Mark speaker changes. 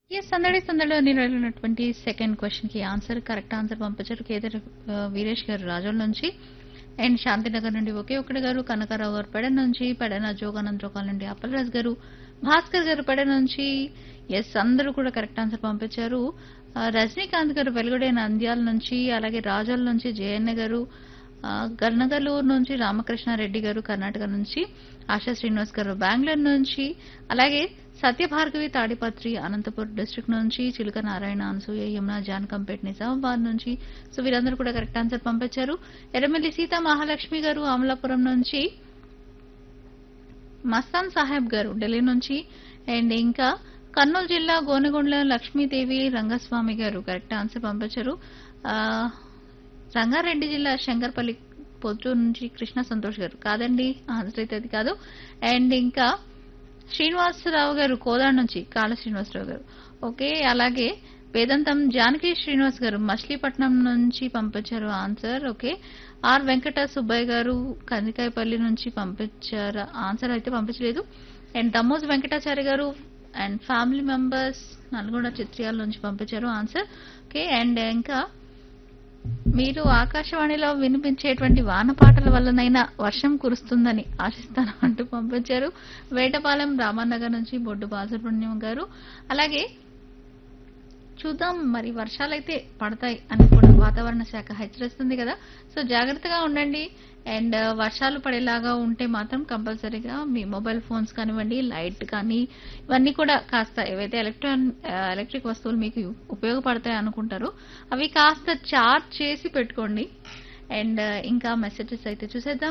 Speaker 1: yes సందడి సందడిలో నేను అడిగినటువంటి సెకండ్ క్వశ్చన్ కి ఆన్సర్ కరెక్ట్ ఆన్సర్ పంపించారు కేదర్ ఆ, వీరేష్ గారు రాజోల్ నుంచి అండ్ శాంతినగర్ నుండి ఒకే ఒక్కడి గారు కనకారావు గారు పెడ నుంచి పెడన జోగానంద్ రోకాల్ నుండి అప్పలరాజ్ గారు భాస్కర్ గారు పెడ నుంచి ఎస్ అందరూ కూడా కరెక్ట్ ఆన్సర్ పంపించారు ఆ, రజనీకాంత్ గారు వెలుగుడే నంద్యాల నుంచి అలాగే రాజోల్ నుంచి జయన్న గారు ఆ, గన్నగలూరు నుంచి రామకృష్ణారెడ్డి గారు కర్ణాటక నుంచి ఆశా శ్రీనివాస్ గారు బెంగళూరు నుంచి అలాగే సత్యభార్గవి తాడిపత్రి అనంతపురం డిస్ట్రిక్ట్ నుంచి చిలుక నారాయణ అనసూయ యమున జాన్కంపేట్ నిజామాబాద్ నుంచి సో వీరందరూ కూడా కరెక్ట్ ఆన్సర్ పంపించారు ఎర్రమల్లి సీతా మహాలక్ష్మి గారు అమలాపురం నుంచి మస్తాన్ సాహెబ్ గారు ఢిల్లీ నుంచి అండ్ ఇంకా కర్నూలు జిల్లా గోనెగొండ లక్ష్మీదేవి రంగస్వామి గారు కరెక్ట్ ఆన్సర్ పంపించారు ఆ, రంగారెడ్డి జిల్లా శంకర్పల్లి పొత్తూరు నుంచి కృష్ణ సంతోష్ గారు కాదండి ఆన్సర్ అయితే అది కాదు అండ్ ఇంకా శ్రీనివాసరావు గారు కోదాడ నుంచి కాళ శ్రీనివాసరావు గారు ఓకే అలాగే వేదాంతం జానకి శ్రీనివాస్ గారు మచిలీపట్నం నుంచి పంపించారు answer okay R Venkata Subbaiah గారు కందికాయపల్లి నుంచి పంపించారు ఆన్సర్ అయితే పంపించలేదు అండ్ దమ్మోజ్ వెంకటాచారి గారు and family members Nalgonda Chitriyala నుంచి పంపించారు ఆన్సర్ ఓకే అండ్ ఇంకా మీరు ఆకాశవాణిలో వినిపించేటువంటి వాన పాటల వల్లనైనా వర్షం కురుస్తుందని ఆశిస్తాను అంటూ పంపించారు వేటపాలెం రామానగర్ నుంచి బొడ్డు బాలసుబ్రహ్మణ్యం గారు అలాగే చూద్దాం మరి వర్షాలైతే పడతాయి అని కూడా వాతావరణ శాఖ హెచ్చరిస్తుంది కదా సో జాగ్రత్తగా ఉండండి అండ్ వర్షాలు పడేలాగా ఉంటే మాత్రం కంపల్సరీగా మీ మొబైల్ ఫోన్స్ కానివ్వండి లైట్ కానీ ఇవన్నీ కూడా కాస్త ఏవైతే ఎలక్ట్రాన్ ఎలక్ట్రిక్ వస్తువులు మీకు ఉపయోగపడతాయి అనుకుంటారో అవి కాస్త చార్జ్ చేసి పెట్టుకోండి అండ్ ఇంకా మెసేజెస్ అయితే చూసేద్దాం